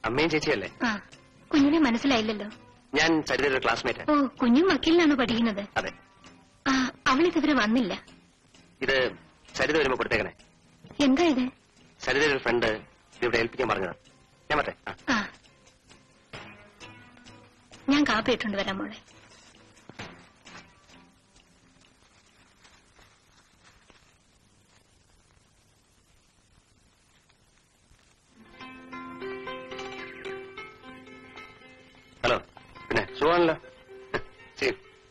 അമ്മയും ചേച്ചിയല്ലേ ആ കുഞ്ഞിനെ മനസ്സിലായില്ലല്ലോ ഞാൻ സരിതയുടെ ക്ലാസ്മേറ്റ് ഓ കുഞ്ഞും വക്കീലിനാണ് പഠിക്കുന്നത് അതെ ആ അവൾ ഇതുവരെ വന്നില്ല ഇത് സരിത വരുമ്പോ കൊടുത്തേക്കണേ എന്താ ഇത് സരിതയുടെ ഒരു ഫ്രണ്ട് ഇവിടെ ഏൽപ്പിക്കാൻ പറഞ്ഞതാ ഞാൻ മറ്റേ ആ ആ ഞാൻ കാപ്പി ഇട്ടുകൊണ്ട് വരാം മോളെ ഹലോ പിന്നെ സുഖമാണല്ലോ ശരി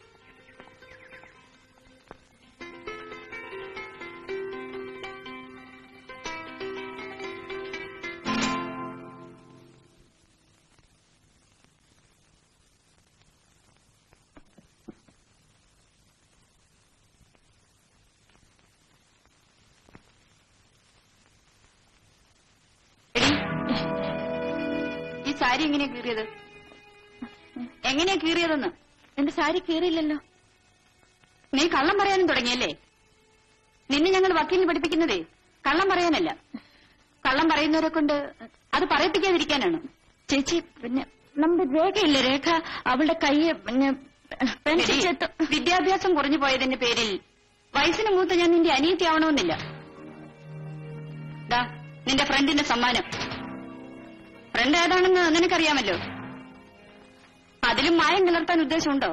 ഈ സാരി എങ്ങനെയാ കീറിയത് എങ്ങനെയാ കീറിയതെന്ന് എന്റെ സാരി കീറിയില്ലല്ലോ നീ കള്ളം പറയാനും തുടങ്ങിയല്ലേ നിന്നെ ഞങ്ങൾ വക്കീലിന് പഠിപ്പിക്കുന്നതേ കള്ളം പറയാനല്ല കള്ളം പറയുന്നവരെ കൊണ്ട് അത് പറയിപ്പിക്കാതിരിക്കാനാണ് ചേച്ചി പിന്നെ നമ്മുടെ രേഖയില്ലേ രേഖ അവളുടെ കയ്യെ പിന്നെ പെൻസിൽ എടീ, ചെത്ത് വിദ്യാഭ്യാസം കുറഞ്ഞു പോയതിന്റെ പേരിൽ വയസ്സിന് മൂത്ത ഞാൻ നിന്റെ അനിയത്തിയാവണമെന്നില്ല ദാ നിന്റെ ഫ്രണ്ടിന്റെ സമ്മാനം ഫ്രണ്ട് ഏതാണെന്ന് നിനക്കറിയാമല്ലോ അതിലും മായം കലർത്താൻ ഉദ്ദേശമുണ്ടോ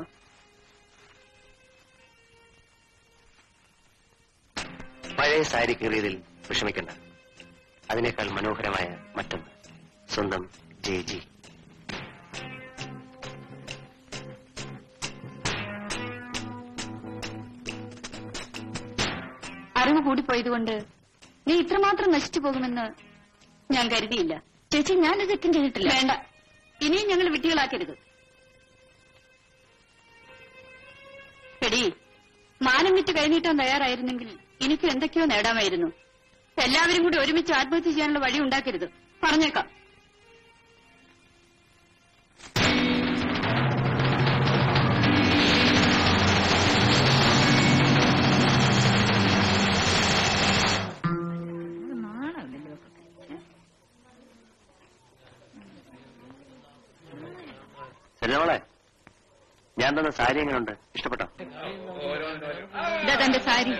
പഴയ സാരി കീറിയതിൽ വിഷമിക്കണ്ട അതിനേക്കാൾ മനോഹരമായ മറ്റൊന്ന് സ്വന്തം ജെ ജി അറിവ് കൂടിപ്പോയതുകൊണ്ട് നീ ഇത്രമാത്രം നശിച്ചു പോകുമെന്ന് ഞാൻ കരുതിയില്ല ചേച്ചി ഞാനത് തെറ്റും ചെയ്തിട്ടില്ല വേണ്ട ഇനിയും ഞങ്ങൾ വിട്ടികളാക്കരുത് എടി മാനം വിറ്റ് കൈനീട്ടാൻ തയ്യാറായിരുന്നെങ്കിൽ എനിക്ക് എന്തൊക്കെയോ നേടാമായിരുന്നു എല്ലാവരും കൂടി ഒരുമിച്ച് ആത്മഹത്യ ചെയ്യാനുള്ള വഴി ഉണ്ടാക്കരുത് പറഞ്ഞേക്കാം സരിതമോളെ ഞാൻ തന്ന സാരി എങ്ങനെയുണ്ട് ഇഷ്ടപ്പെട്ടോ ഇതാ തന്റെ സാരി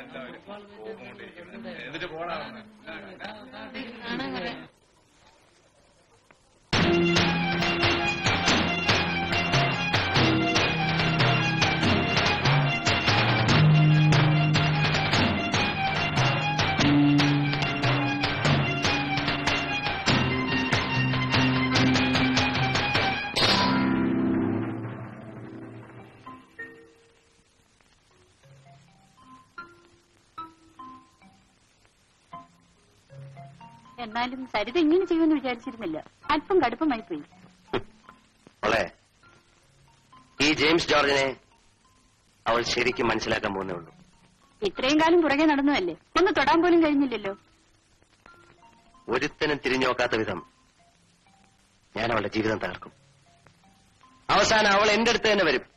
എന്നാലും സരിത ഇങ്ങനെ ചെയ്യുമെന്ന് വിചാരിച്ചിരുന്നില്ല അല്പം കടുപ്പമായി പോയി മോളെ ഈ ജെയിംസ് ജോർജിനെ അവൾ ശരിക്കും മനസ്സിലാക്കാൻ പോകുന്നേ ഉള്ളൂ ഇത്രയും കാലം പുറകെ നടന്നതല്ലേ ഒന്ന് തൊടാൻ പോലും കഴിഞ്ഞില്ലല്ലോ ഒരുത്തനും തിരിഞ്ഞു നോക്കാത്ത വിധം ഞാൻ അവളുടെ ജീവിതം തകർക്കും അവസാനം അവൾ എന്റെ അടുത്ത് തന്നെ വരും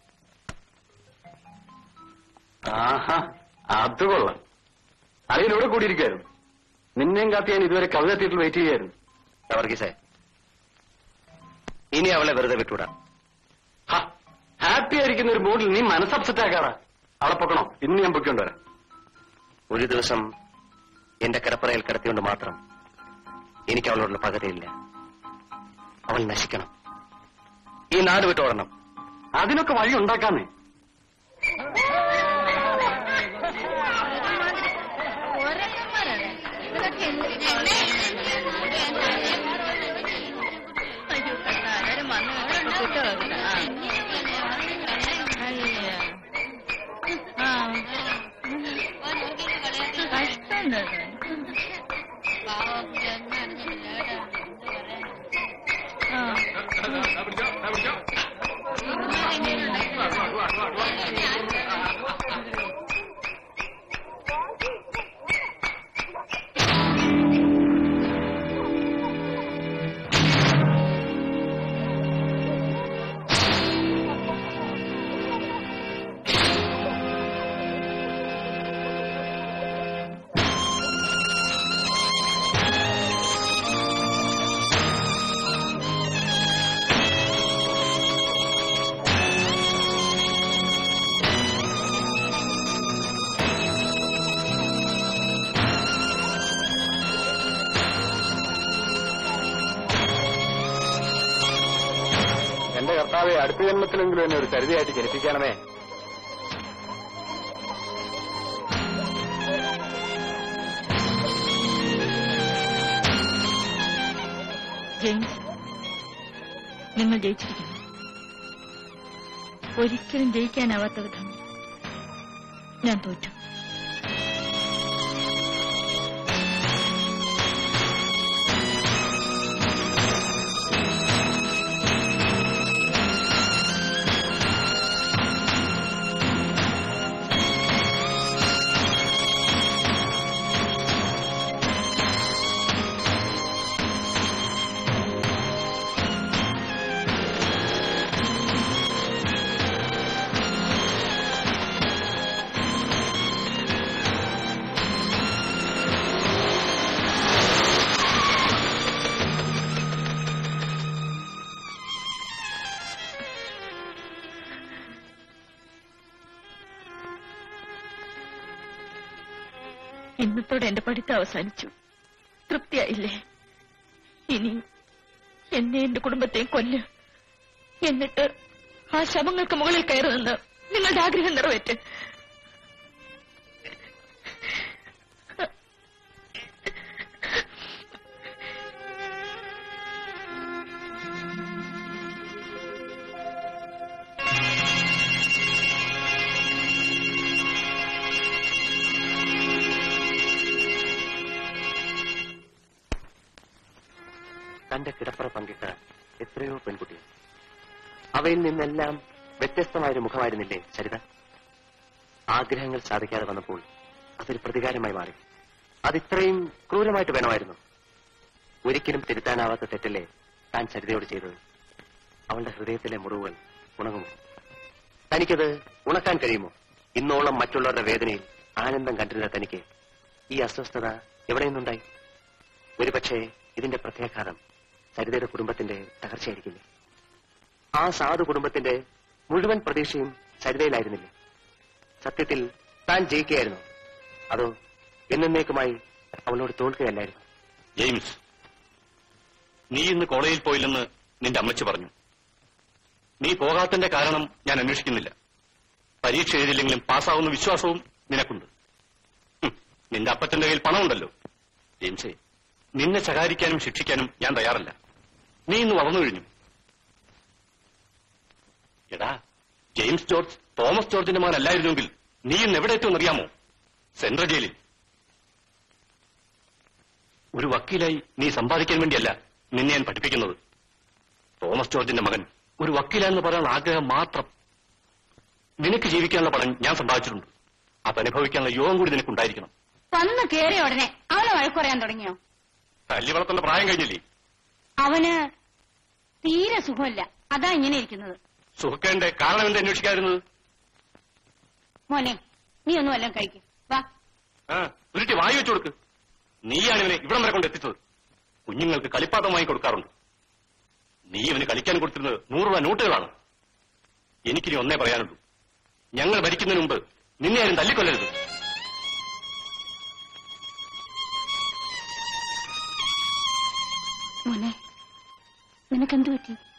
ആഹാ അത് കൊള്ളാം അളിയൻ ഇവിടെ കൂടിയിരിക്കായിരുന്നു നിന്നെയും കാത്തി ഞാൻ ഇതുവരെ കവിത തിയേറ്ററിൽ വെയിറ്റ് ചെയ്യായിരുന്നു വർഗീസേ ഇനി അവളെ വെറുതെ വിട്ടുവിടാം ഹാപ്പി ആയിരിക്കുന്ന ഒരു മൂഡിൽ നീ മനസ്സ് അപ്സെറ്റ് ആക്കാറാ അവളെ പൊക്കണോ ഇന്ന് ഞാൻ പൊക്കൊണ്ട് വരാം ഒരു ദിവസം എന്റെ കിടപ്പറയിൽ കിടത്തിക്കൊണ്ട് മാത്രം എനിക്ക് അവളോടുള്ള പകരയില്ല അവൾ നശിക്കണം ഈ നാട് വിട്ടോടണം അതിനൊക്കെ വഴി ഉണ്ടാക്കാന്നേ അടുത്ത ജന്മത്തിലെങ്കിലും എന്നെ ഒരു കരുതിയായിട്ട് ജനിപ്പിക്കണമേ ജെയിംസ് നിങ്ങൾ ജയിച്ചിരിക്കുന്നു ഒരിക്കലും ജയിക്കാനാവാത്ത വിധം ഞാൻ തോറ്റു ഇന്നത്തോടെ എന്റെ പഠിത്തം അവസാനിച്ചു തൃപ്തിയായില്ലേ ഇനി എന്നെ എന്റെ കുടുംബത്തെയും കൊല്ല് എന്നിട്ട് ആ ശവങ്ങൾക്ക് മുകളിൽ കയറി നിന്ന് നിങ്ങളുടെ ആഗ്രഹം നിറവേറ്റ് തന്റെ കിടപ്പറ പങ്കിട്ട എത്രയോ പെൺകുട്ടികൾ അവയിൽ നിന്നെല്ലാം വ്യത്യസ്തമായൊരു മുഖമായിരുന്നില്ലേ ചരിത ആഗ്രഹങ്ങൾ സാധിക്കാതെ വന്നപ്പോൾ അതൊരു പ്രതികാരമായി മാറി അതിത്രയും ക്രൂരമായിട്ട് വേണമായിരുന്നു ഒരിക്കലും തിരുത്താനാവാത്ത തെറ്റല്ലേ താൻ ചരിതയോട് ചെയ്തത് അവളുടെ ഹൃദയത്തിലെ മുറിവുകൾ ഉണങ്ങുമോ തനിക്കത് ഉണക്കാൻ കഴിയുമോ ഇന്നോളം മറ്റുള്ളവരുടെ വേദനയിൽ ആനന്ദം കണ്ടിരുന്ന തനിക്ക് ഈ അസ്വസ്ഥത എവിടെ നിന്നുണ്ടായി ഒരുപക്ഷെ ഇതിന്റെ പ്രത്യാഘാതം സരിതയുടെ കുടുംബത്തിന്റെ തകർച്ചയായിരിക്കില്ലേ ആ സാധു കുടുംബത്തിന്റെ മുഴുവൻ പ്രതീക്ഷയും സരിതയിലായിരുന്നില്ലേ സത്യത്തിൽ താൻ ജയിക്കുകയായിരുന്നു അതോ എന്നേക്കുമായി അവളോട് തോൽക്കുകയല്ലായിരുന്നു ജെയിംസ് നീ ഇന്ന് കോളേജിൽ പോയില്ലെന്ന് നിന്റെ അമ്മച്ചി പറഞ്ഞു നീ പോകാത്തതിന്റെ കാരണം ഞാൻ അന്വേഷിക്കുന്നില്ല പരീക്ഷ എഴുതില്ലെങ്കിലും പാസ്സാവുന്ന വിശ്വാസവും നിനക്കുണ്ട് ഹും, നിന്റെ അപ്പച്ചന്റെ കയ്യിൽ പണമുണ്ടല്ലോ ജെയിംസേ നിന്നെ ശകാരിക്കാനും ശിക്ഷിക്കാനും ഞാൻ തയ്യാറല്ല നീ ഇന്ന് വളർന്നു കഴിഞ്ഞു എടാ ജെയിംസ് ജോർജ് തോമസ് ജോർജിന്റെ മകൻ അല്ലായിരുന്നെങ്കിൽ നീ ഇന്ന് എവിടെ എത്തുമെന്ന് അറിയാമോ സെൻട്രൽ ജയിലിൽ ഒരു വക്കീലായി നീ സമ്പാദിക്കാൻ വേണ്ടിയല്ല നിന്നെ ഞാൻ പഠിപ്പിക്കുന്നത് തോമസ് ജോർജിന്റെ മകൻ ഒരു വക്കീലാന്ന് പറയാൻ ആഗ്രഹം മാത്രം നിനക്ക് ജീവിക്കാനുള്ള പണം ഞാൻ സമ്പാദിച്ചിട്ടുണ്ട് അത് അനുഭവിക്കാനുള്ള യോഗം കൂടി നിനക്കുണ്ടായിരിക്കണം വന്ന് കേറിയ ഉടനെ അവനെ വഴക്ക് പറയാൻ തുടങ്ങിയോ തല്ലി വളർത്തേണ്ട പ്രായം കഴിഞ്ഞില്ലേ അവന് തീരെ സുഖമില്ല അതാ ഇങ്ങനെ ഇരിക്കുന്നത് സുഹൃക്കേണ്ട കാരണം എന്താ അന്വേഷിക്കാതിരുന്നത് മോനെ നീ ഒന്നും വല്ലതും കഴിക്കും വാ ആ ഉരുട്ടി വായി വെച്ചു കൊടുക്ക് നീയാണ് ഇവനെ ഇവിടം വരെ കൊണ്ട് എത്തിച്ചത് കുഞ്ഞുങ്ങൾക്ക് കളിപ്പാട്ടം വാങ്ങി കൊടുക്കാറുണ്ട് നീ ഇവന് കളിക്കാൻ കൊടുത്തിരുന്നത് നൂറ് രൂപ നോട്ടുകളാണ് എനിക്കിനി ഒന്നേ പറയാനുള്ളൂ ഞങ്ങൾ ഭരിക്കുന്നതിന് മുമ്പ് നിന്നെ ആരും തല്ലിക്കൊല്ലരുത് മോനെ നിനക്കെന്തു പറ്റി